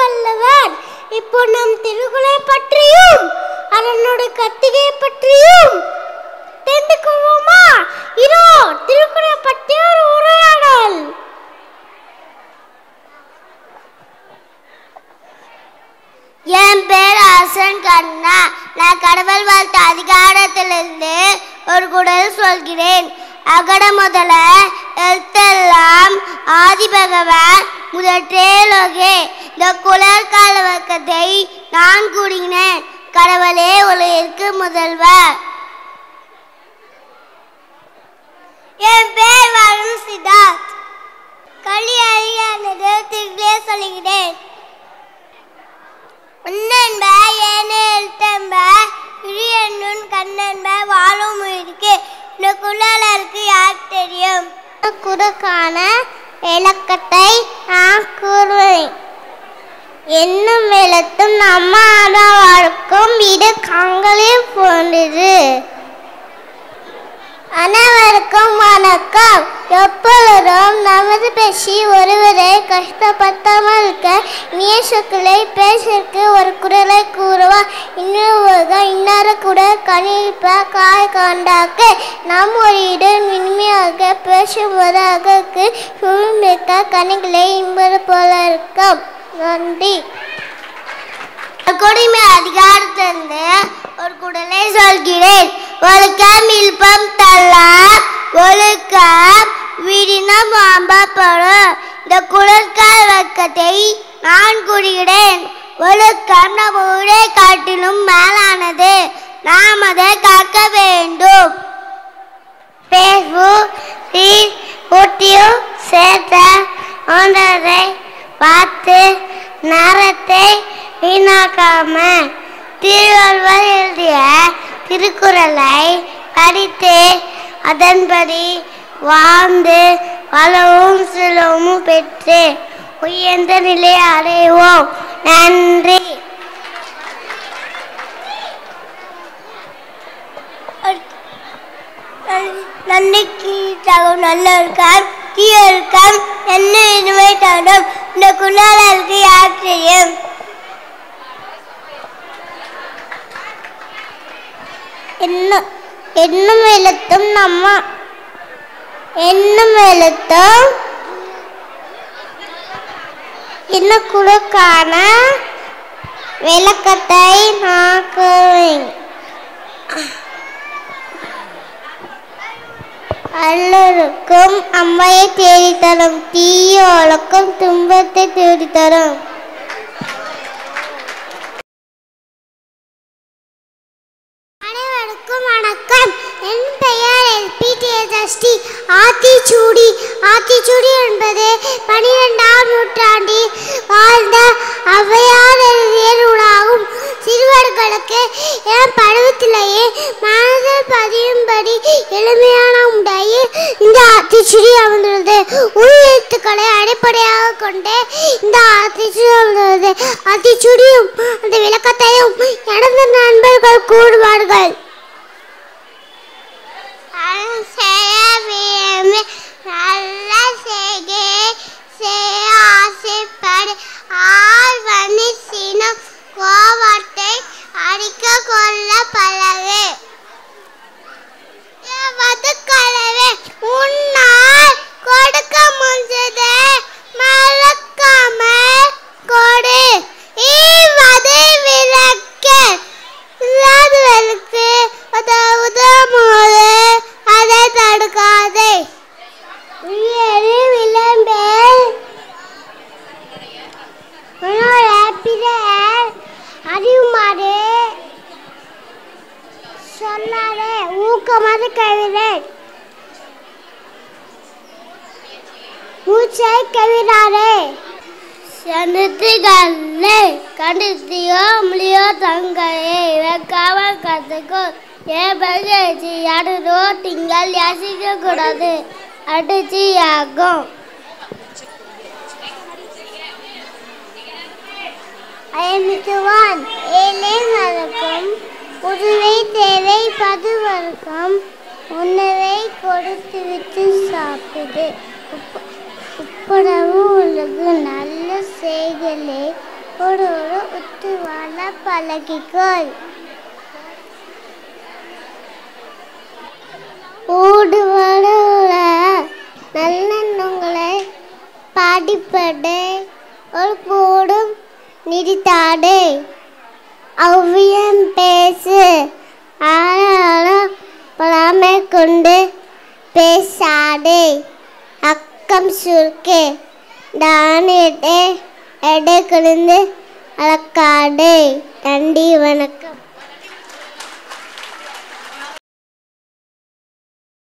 வல்லவர் இப்போ நம் திருக்குறளை பற்றியும் அதனோட கத்திகை பற்றியும் தெரிந்து கொள்வோமா இதோ திருக்குறளை பற்றிய ஒரு உரையாடல் என் பேர் ஹசன் கண்ணா நான் கடவுள் வாழ்த்த அதிகாரத்திலிருந்து ஒரு குடல் சொல்கிறேன் அகட முதல எழுத்தெல்லாம் ஆதி பகவான் முதற்றே லோகே இந்த குலர் கால வர்க்கத்தை நான் கூறினேன் கடவுளே உலகிற்கு முதல்வர் என் பேர் வருண் சித்தார்த் கல்வி அறியானது திருடே சொல்கிறேன் உன்னன்ப ஏனே எழுத்தன்ப இழியன்னுன் கண்ணன்ப வாழும் இருக்கு இந்த குள்ளலருக்கு யார் தெரியும் குறுக்கான விளக்கத்தை நான் கூறுவேன் என்னும் எழுத்தும் நம்ம அனைவருக்கும் இது கங்களில் போன்றது அனைவருக்கும் வணக்கம் எப்பொழுதும் நமது பேசி ஒருவரை கஷ்டப்படுத்தாமல் இருக்க இனிய சொற்களை பேசுறதுக்கு ஒரு குரலை கூறுவார் இன்னொரு இன்னொரு குரல் கணிப்ப காய் காண்டாக்கு நம் ஒரு இடம் இனிமையாக பேசும்போது அதற்கு சுமிக்க கனிகளை இன்பது போல இருக்கும் நன்றி குடிமை அதிகாரத்திலிருந்து ஒரு குடலை சொல்கிறேன் ஒழுக்கம் இல்பம் தள்ளம் ஒழுக்கம் வீடினம் வாம்பப்படும் இந்த குளர்கால் வர்க்கத்தை நான் கூறுகிறேன் ஒழுக்கம் நம் ஊரை காட்டிலும் மேலானது நாம் அதை காக்க வேண்டும் ஃபேஸ்புக் ரீல் யூடியூப் சேர்த்த போன்றதை பார்த்து நேரத்தை வீணாக்காம திருவள்ளுவர் எழுதிய திருக்குறளை படித்து அதன்படி வாழ்ந்து வளவும் செலவும் பெற்று உயர்ந்த நிலையை அடைவோம் நன்றி நன்னைக்கு தகும் நல்ல இருக்கார் தீய இருக்கார் என்ன இனிமை தரும் இந்த குள்ளாளருக்கு யார் தெரியும் என்னும் என்னும் எழுத்தும் நம்ம என்னும் எழுத்தும் இன்னும் குழுக்கான விளக்கத்தை நான் கூறுவேன் அல்லருக்கும் அம்மையை தேடித் தரும் தீயோளுக்கும் துன்பத்தை தேடித் தரும் அனைவருக்கும் வணக்கம் என் பெயர் எல்பி தேஜஸ்டி ஆத்திச்சூடி ஆத்திச்சூடி என்பது பனிரெண்டாம் நூற்றாண்டில் வாழ்ந்த ஔவையார் எழுதிய நூலாகும் சிறுவர்களுக்கு என் பருவத்திலேயே மனதில் பதியும்படி எளிமையான முறையில் இந்த ஆத்திச்சூடி அமைந்துள்ளது உள் எழுத்துக்களை அடிப்படையாக கொண்டு இந்த ஆத்திச்சூடி அமைந்துள்ளது ஆத்திச்சூடியும் அந்த விளக்கத்தையும் எனது நண்பர்கள் கூறுவார்கள் நல்ல செய்கை செய்ய ஆசைப்படு ஆள் வந்து சினம் கோவத்தை அடிக்க கொள்ள பழகு வதுக்கலவே உன்னால் கொடுக்க முடிஞ்சது மறக்காம கொடு ஈவது விளக்க இல்லாதவர்களுக்கு உதவுதமோது அதை தடுக்காதே உயரு விளம்பே உன்னோட பிறர் அறிவுமாறு சொன்னாரே ஊக்கமாக கவிதை மூச்சை கவிராரே சனத்துகளே கண்டித்தியோ முடியோ தங்கையே வைக்காம கற்றுக்கோ ஏன் பகிர்ச்சி யாருதோ திங்கள் யாசிக்க கூடாது அடிச்சு ஆகும் ஐமித்துவான் ஏழைகளுக்கும் உதவி தேவை பதுவருக்கும் உணவை கொடுத்து விட்டு சாப்பிடு உப்ப- உப்பளவு உலகு நல்ல செய்களை உத்து வாழ பழகிக்கோள் ஊடு வடவுல நல்லெண்ணங்களை பாடிப்படு ஒரு கூடும் நிதித்தாடு அவ்வியம் பேசு ஆனாலும் பழமை கொண்டு பேசாதே அக்கம் சுருக்கே தானியத்தை எடை கலந்து அளக்காதே நன்றி வணக்கம்